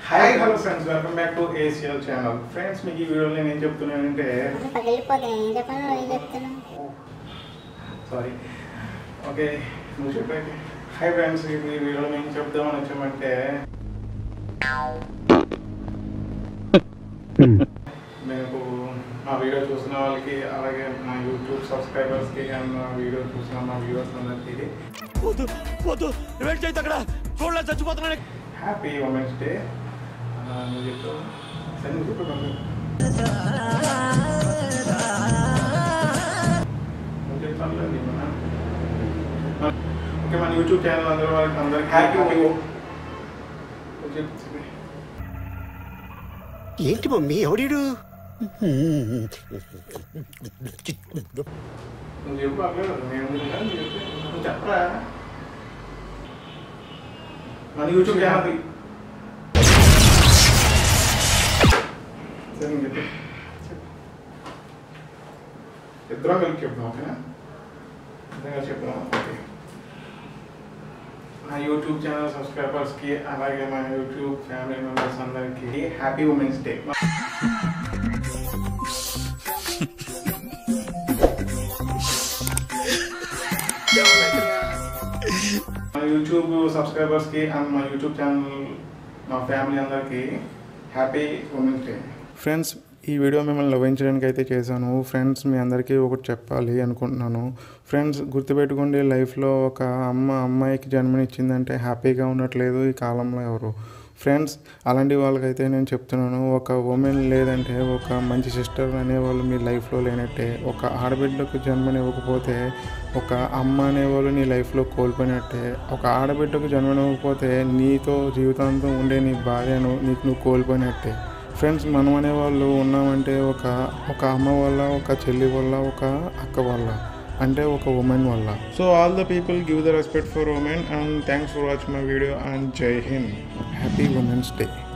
Hi hello friends welcome back to ఏసియల్ channel friends మీకు ఈ వీడియోలో నేను ఏం చెప్తున్నానంటే పగిలిపోతుంది ఏం చెప్పను ఏం చెప్తున్నావు సారీ ఓకే నువ్వు చెప్పాక హాయ్ ఫ్రెండ్స్ ఈ వీడియోలో నేను చెప్దామని వచ్చామంటే మీకు మా వీడియో చూసిన వాళ్ళకి అలాగే మా యూట్యూబ్ సబ్స్క్రైబర్స్కి అండ్ మా వీడియో చూసిన మా వ్యూవర్స్ అందరికీ వద్దు వద్దు వెయిట్ చేయొద్దు అక్కడ చూడలేదు చచ్చిపోతున్నాను హ్యాపీ ఉమెన్స్ డే నువ్వు చెప్పు సరే నువ్వు చెప్పు కొంచెం. నువ్వు చెప్తానులే నీ మన. ఓకే మన యూట్యూబ్ ఛానల్ అందరూ వాళ్ళకి అందరికి హ్యాపీ నువ్వు చెప్పు చెప్పు. ఏంటి మమ్మీ ఎవడీడు నువ్వు చెప్పు అక్కడ నేను ముందుగా నువ్వు చెప్పు. నువ్వు చెప్పరా మన యూట్యూబ్ ఛానల్ సరే నువ్వు చెప్పు చెప్పు. ఇద్దరం కలిసి చెప్తాం ఓకేనా ఇద్దరం కలిసి చెప్తాం ఓకే నా యూట్యూబ్ ఛానల్ సబ్స్క్రైబర్స్కి అలాగే మా యూట్యూబ్ ఫ్యామిలీ మెంబర్స్ అందరికీ హ్యాపీ ఉమెన్స్ డే మా యూట్యూబ్ సబ్స్క్రైబర్స్కి అండ్ మా యూట్యూబ్ ఛానల్ మా ఫ్యామిలీ అందరికీ హ్యాపీ ఉమెన్స్ డే ఫ్రెండ్స్ ఈ వీడియో మిమ్మల్ని లభించడానికి అయితే చేశాను ఫ్రెండ్స్ మీ అందరికీ ఒకటి చెప్పాలి అనుకుంటున్నాను ఫ్రెండ్స్ గుర్తుపెట్టుకోండి లైఫ్లో ఒక అమ్మ అమ్మాయికి జన్మనిచ్చిందంటే హ్యాపీగా ఉండట్లేదు ఈ కాలంలో ఎవరు ఫ్రెండ్స్ అలాంటి వాళ్ళకైతే నేను చెప్తున్నాను ఒక ఉమెన్ లేదంటే ఒక మంచి సిస్టర్ అనేవాళ్ళు మీ లైఫ్లో లేనట్టే ఒక ఆడబిడ్డకు జన్మనివ్వకపోతే ఒక అమ్మ అనేవాళ్ళు నీ లైఫ్లో కోల్పోయినట్టే ఒక ఆడబిడ్డకు జన్మనివ్వకపోతే నీతో జీవితాంతం ఉండే నీ భార్యను నీకు నువ్వు కోల్పోయినట్టే ఫ్రెండ్స్ మనం అనేవాళ్ళు ఉన్నామంటే ఒక ఒక అమ్మ వల్ల ఒక చెల్లి వల్ల ఒక అక్క వల్ల అంటే ఒక ఉమెన్ వల్ల so all the people give the respect for women and thanks for watch my video and Jai Hind happy women's day